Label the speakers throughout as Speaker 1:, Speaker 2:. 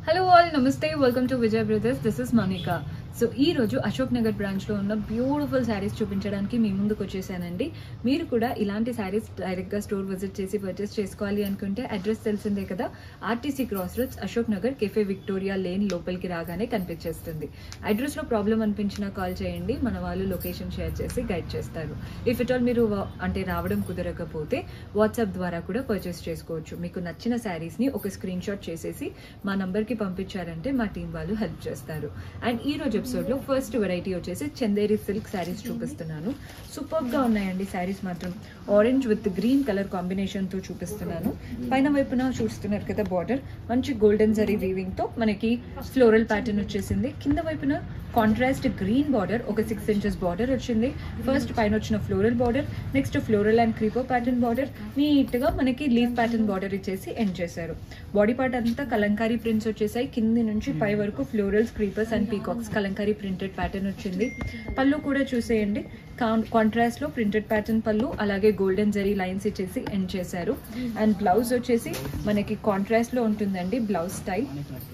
Speaker 1: hello all నమస్తే welcome to Vijay brothers this is Monica so ఈ రోజు అశోక్ నగర్ బ్రాంచ్లో ఉన్న బ్యూటిఫుల్ శారీస్ చూపించడానికి మీ ముందుకు వచ్చేసానండి మీరు కూడా ఇలాంటి శారీస్ డైరెక్ట్గా స్టోర్ విజిట్ చేసి పర్చేస్ చేసుకోవాలి అనుకుంటే అడ్రస్ తెలిసిందే కదా RTC cross roads Ashok Nagar cafe Victoria lane లోపలికి రాగానే కనిపించేస్తుంది అడ్రస్లో ప్రాబ్లం అనిపించినా కాల్ చేయండి మన వాళ్ళు లొకేషన్ షేర్ చేసి గైడ్ చేస్తారు ఇఫ్ ఇట్ ఆల్ మీరు వ- అంటే రావడం కుదరకపోతే వాట్సాప్ ద్వారా కూడా పర్చేస్ చేసుకోవచ్చు మీకు నచ్చిన శారీస్ని ఒక స్క్రీన్ షాట్ చేసేసి మా నంబర్కి పంపించారంటే మా టీం వాళ్ళు హెల్ప్ చేస్తారు అండ్ ఈ రోజు ఎపిసోడ్లో ఫస్ట్ వెరైటీ వచ్చేసి చందేరి సిల్క్ శారీస్ చూపిస్తున్నాను సూపర్గా ఉన్నాయండి శారీస్ మాత్రం ఆరెంజ్ విత్ గ్రీన్ కలర్ కాంబినేషన్తో చూపిస్తున్నాను పైన వైపున చూస్తున్నారు కదా బార్డర్ మంచి గోల్డెన్ జరీ వీవింగ్తో మనకి ఫ్లోరల్ ప్యాటర్న్ వచ్చేసింది కింద వైపున కాంట్రాస్ట్ గ్రీన్ బార్డర్ ఒక సిక్స్ ఇంచెస్ బార్డర్ వచ్చింది ఫస్ట్ పైన వచ్చిన floral border next floral and creeper pattern border నీట్గా మనకి లీఫ్ ప్యాటర్న్ బార్డర్ ఇచ్చేసి ఎండ్ చేశారు బాడీ పార్ట్ అంతా కలంకారీ ప్రింట్స్ వచ్చేసాయి కింది నుంచి పై వరకు florals creepers and peacocks Kalamkari printed pattern వచ్చింది పళ్ళు కూడా చూసేయండి కాంట్రాస్ట్ లో ప్రింటెడ్ ప్యాటర్న్ పళ్ళు అలాగే గోల్డెన్ జరీ లైన్స్ ఇచ్చేసి ఎండ్ చేశారు అండ్ బ్లౌజ్ వచ్చేసి మనకి కాంట్రాస్ట్ లో ఉంటుందండి బ్లౌజ్ స్టైల్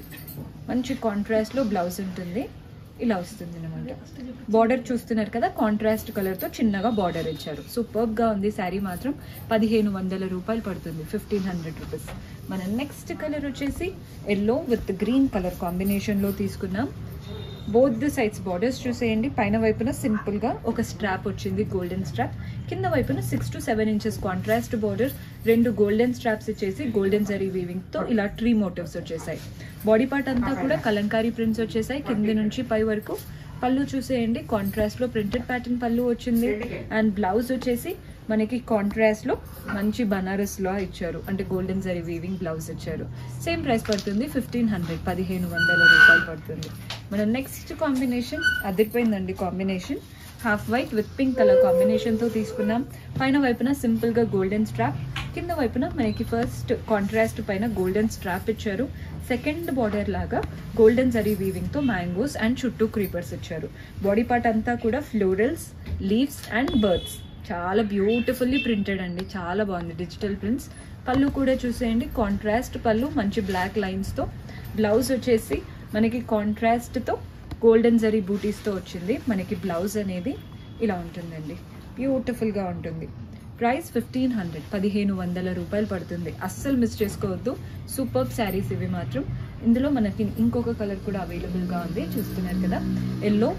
Speaker 1: మంచి కాంట్రాస్ట్ లో బ్లౌజ్ ఉంటుంది ఇలా వస్తుంది అనమాట బార్డర్ చూస్తున్నారు కదా కాంట్రాస్ట్ కలర్ తో చిన్నగా బార్డర్ ఇచ్చారు సూపర్బ్ గా ఉంది శారీ మాత్రం పదిహేను వందల రూపాయలు పడుతుంది ఫిఫ్టీన్ హండ్రెడ్ రూపీస్ మన నెక్స్ట్ కలర్ వచ్చేసి yellow with green colour combination లో తీసుకున్నాం బోత్ ది సైడ్స్ బార్డర్స్ చూసేయండి పైన వైపున సింపుల్ గా ఒక స్ట్రాప్ వచ్చింది గోల్డెన్ స్ట్రాప్ కింద వైపున six to seven inches contrast border రెండు గోల్డెన్ స్ట్రాప్స్ ఇచ్చేసి గోల్డెన్ జరీ వీవింగ్ తో ఇలా ట్రీ మోటివ్స్ వచ్చేసాయి బాడీ పార్ట్ అంతా కూడా కలంకారీ ప్రింట్స్ వచ్చేసాయి కింది నుంచి పై వరకు పళ్ళు చూసేయండి కాంట్రాస్ట్ లో ప్రింటెడ్ ప్యాటర్న్ పళ్ళు వచ్చింది అండ్ బ్లౌజ్ వచ్చేసి మనకి కాంట్రాస్ట్ లో మంచి బనారస్ లో ఇచ్చారు అంటే గోల్డెన్ జరీ వీవింగ్ బ్లౌజ్ ఇచ్చారు సేమ్ ప్రైస్ పడుతుంది ఫిఫ్టీన్ హండ్రెడ్ పదిహేను వందల రూపాయలు పడుతుంది మన నెక్స్ట్ కాంబినేషన్ అదిరిపోయిందండి combination half white with pink colour combination తో తీసుకున్నాం పైన వైపున సింపుల్ గా గోల్డెన్ స్ట్రాప్ కింద వైపున మనకి ఫస్ట్ కాంట్రాస్ట్ పైన గోల్డెన్ స్ట్రాప్ ఇచ్చారు సెకండ్ బార్డర్ లాగా గోల్డెన్ జరీ వీవింగ్ తో మ్యాంగోస్ అండ్ చుట్టూ క్రీపర్స్ ఇచ్చారు బాడీ పార్ట్ అంతా కూడా ఫ్లోరల్స్ లీవ్స్ అండ్ బర్డ్స్ చాలా బ్యూటిఫుల్లీ ప్రింటెడ్ అండి చాలా బాగుంది డిజిటల్ ప్రింట్స్ పళ్ళు కూడా చూసేయండి కాంట్రాస్ట్ పళ్ళు మంచి బ్లాక్ లైన్స్తో బ్లౌజ్ వచ్చేసి మనకి కాంట్రాస్ట్తో గోల్డెన్ జరీ బూటీస్తో వచ్చింది మనకి బ్లౌజ్ అనేది ఇలా ఉంటుందండి బ్యూటిఫుల్గా ఉంటుంది ప్రైస్ ఫిఫ్టీన్ హండ్రెడ్ పదిహేను వందల రూపాయలు పడుతుంది అస్సలు మిస్ చేసుకోవద్దు సూపర్ శారీస్ ఇవి మాత్రం ఇందులో మనకి ఇంకొక కలర్ కూడా అవైలబుల్గా ఉంది చూస్తున్నారు కదా ఎల్లో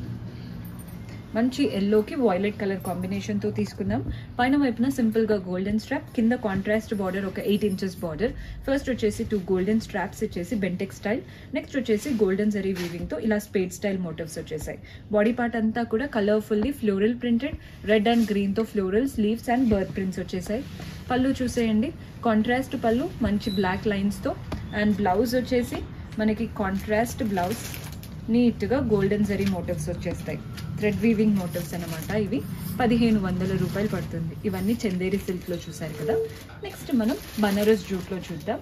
Speaker 1: మంచి ఎల్లోకి వాయిలెట్ కలర్ కాంబినేషన్తో తీసుకున్నాం పైన వైపున సింపుల్గా గోల్డెన్ స్ట్రాప్ కింద కాంట్రాస్ట్ బార్డర్ ఒక ఎయిట్ ఇంచెస్ బార్డర్ ఫస్ట్ వచ్చేసి టూ గోల్డెన్ స్ట్రాప్స్ వచ్చేసి బెంటెక్ స్టైల్ నెక్స్ట్ వచ్చేసి గోల్డెన్ జరీ వీవింగ్తో ఇలా స్పేడ్ స్టైల్ మోటివ్స్ వచ్చేసాయి బాడీ పార్ట్ అంతా కూడా colourfully floral printed red and గ్రీన్తో florals leaves and bird prints వచ్చేసాయి పళ్ళు చూసేయండి కాంట్రాస్ట్ పళ్ళు మంచి బ్లాక్ లైన్స్తో అండ్ బ్లౌజ్ వచ్చేసి మనకి కాంట్రాస్ట్ బ్లౌజ్ నీట్గా గోల్డెన్ జరీ మోటివ్స్ వచ్చేస్తాయి థ్రెడ్ వీవింగ్ మోటివ్స్ అనమాట ఇవి పదిహేను వందల రూపాయలు పడుతుంది ఇవన్నీ చందేరి సిల్క్లో చూసారు కదా నెక్స్ట్ మనం బనారస్ జూట్లో చూద్దాం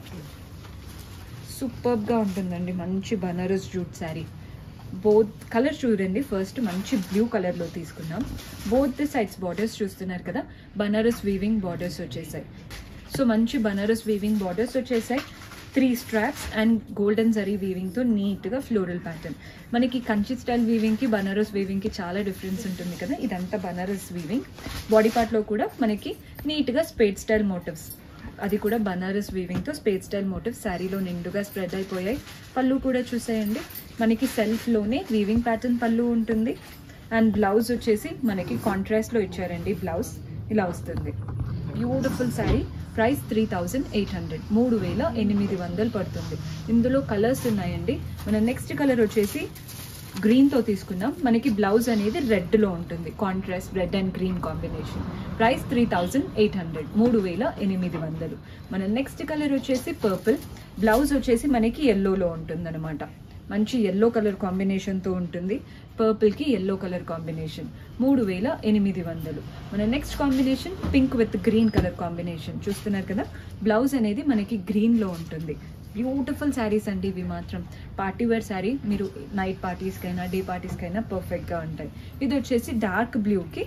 Speaker 1: సూపర్గా ఉంటుందండి మంచి Banaras jute sari both colour చూడండి ఫస్ట్ మంచి బ్లూ కలర్లో తీసుకున్నాం బోత్ ది సైడ్స్ బార్డర్స్ చూస్తున్నారు కదా బనారస్ వీవింగ్ బార్డర్స్ వచ్చేసాయి సో మంచి బనారస్ వీవింగ్ బార్డర్స్ వచ్చేసాయి త్రీ స్ట్రాప్స్ అండ్ గోల్డెన్ జరీ వీవింగ్తో నీట్గా ఫ్లోరల్ ప్యాటర్న్ మనకి కంచి స్టైల్ వీవింగ్కి బనారస్ వీవింగ్కి చాలా డిఫరెన్స్ ఉంటుంది కదా ఇదంతా బనారస్ వీవింగ్ బాడీ పార్ట్లో కూడా మనకి నీట్గా స్పేడ్ స్టైల్ మోటివ్స్ అది కూడా బనారస్ వీవింగ్తో స్పేడ్ స్టైల్ మోటివ్స్ శారీలో నిండుగా స్ప్రెడ్ అయిపోయాయి పళ్ళు కూడా చూసేయండి మనకి సెల్ఫ్లోనే వీవింగ్ ప్యాటర్న్ పళ్ళు ఉంటుంది అండ్ బ్లౌజ్ వచ్చేసి మనకి కాంట్రాస్ట్లో ఇచ్చారండి బ్లౌజ్ ఇలా వస్తుంది beautiful sari price three thousand eight hundred మూడు వేల ఎనిమిది వందలు పడుతుంది ఇందులో కలర్స్ ఉన్నాయండి మన నెక్స్ట్ కలర్ వచ్చేసి గ్రీన్తో తీసుకున్నాం మనకి బ్లౌజ్ అనేది రెడ్లో ఉంటుంది contrast red and green combination price three thousand eight hundred మూడు వేల ఎనిమిది వందలు మన నెక్స్ట్ కలర్ వచ్చేసి పర్పుల్ బ్లౌజ్ వచ్చేసి మనకి ఎల్లోలో ఉంటుందన్నమాట మంచి ఎల్లో కలర్ కాంబినేషన్తో ఉంటుంది పర్పుల్కి ఎల్లో కలర్ కాంబినేషన్ మూడు వేల ఎనిమిది వందలు మన next combination pink with green colour combination చూస్తున్నారు కదా బ్లౌజ్ అనేది మనకి గ్రీన్లో ఉంటుంది బ్యూటిఫుల్ శారీస్ అండి ఇవి మాత్రం పార్టీ వేర్ శారీ మీరు నైట్ పార్టీస్కైనా డే పార్టీస్కైనా పర్ఫెక్ట్గా ఉంటాయి ఇది వచ్చేసి డార్క్ బ్లూకి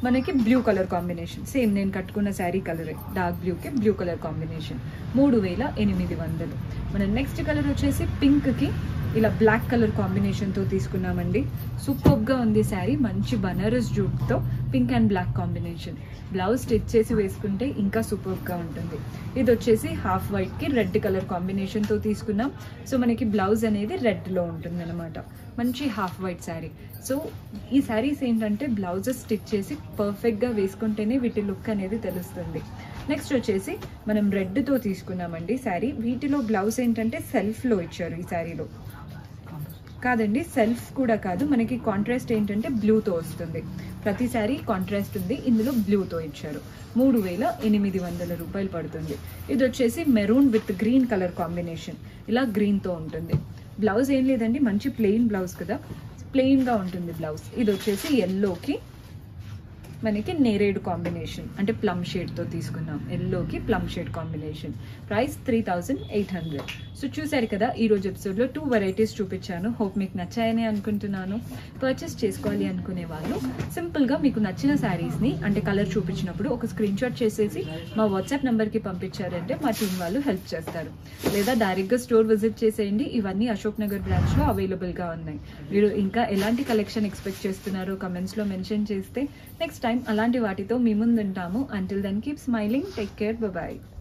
Speaker 1: మనకి బ్లూ కలర్ కాంబినేషన్ సేమ్ నేను కట్టుకున్న శారీ కలరే డార్క్ బ్లూకి బ్లూ కలర్ కాంబినేషన్ మూడు వేల ఎనిమిది వందలు మన నెక్స్ట్ కలర్ వచ్చేసి పింక్కి ఇలా బ్లాక్ కలర్ కాంబినేషన్తో తీసుకున్నామండి సూపర్గా ఉంది శారీ మంచి బనారస్ జూట్తో pink and black combination blouse stitch చేసి వేసుకుంటే ఇంకా సూపర్గా ఉంటుంది ఇది వచ్చేసి హాఫ్ వైట్కి రెడ్ కలర్ కాంబినేషన్తో తీసుకున్నాం సో మనకి బ్లౌజ్ అనేది రెడ్లో ఉంటుంది అనమాట మంచి హాఫ్ వైట్ శారీ సో ఈ శారీస్ ఏంటంటే బ్లౌజెస్ స్టిచ్ చేసి పర్ఫెక్ట్గా వేసుకుంటేనే వీటి లుక్ అనేది తెలుస్తుంది నెక్స్ట్ వచ్చేసి మనం రెడ్తో తీసుకున్నామండి శారీ వీటిలో బ్లౌజ్ ఏంటంటే సెల్ఫ్లో ఇచ్చారు ఈ శారీలో కాదండి సెల్ఫ్ కూడా కాదు మనకి కాంట్రాస్ట్ ఏంటంటే బ్లూతో వస్తుంది ప్రతి శారీ కాంట్రాస్ట్ ఉంది ఇందులో బ్లూతో ఇచ్చారు మూడు వేల ఎనిమిది వందల రూపాయలు పడుతుంది ఇది వచ్చేసి maroon with green colour combination ఇలా గ్రీన్తో ఉంటుంది బ్లౌజ్ ఏం లేదండి మంచి ప్లెయిన్ బ్లౌజ్ కదా ప్లెయిన్గా ఉంటుంది బ్లౌజ్ ఇది వచ్చేసి ఎల్లోకి మనకి నేరేడు కాంబినేషన్ అంటే ప్లమ్ షేడ్తో తీసుకున్నాం ఎల్లోకి plum shade combination price three thousand eight hundred so చూసారు కదా ఈ రోజు ఎపిసోడ్లో టూ వెరైటీస్ చూపించాను హోప్ మీకు నచ్చాయని అనుకుంటున్నాను పర్చేస్ చేసుకోవాలి అనుకునే వాళ్ళు సింపుల్గా మీకు నచ్చిన శారీస్ని అంటే కలర్ చూపించినప్పుడు ఒక స్క్రీన్ షాట్ చేసేసి మా వాట్సాప్ నెంబర్కి పంపించారంటే మా టీం వాళ్ళు హెల్ప్ చేస్తారు లేదా డైరెక్ట్గా స్టోర్ విజిట్ చేసేయండి ఇవన్నీ అశోక్ నగర్ బ్రాంచ్లో అవైలబుల్గా ఉన్నాయి మీరు ఇంకా ఎలాంటి కలెక్షన్ ఎక్స్పెక్ట్ చేస్తున్నారో కమెంట్స్లో మెన్షన్ చేస్తే నెక్స్ట్ టైం అలాంటి వాటితో మీ ముందు ఉంటాము until then keep smiling take care bye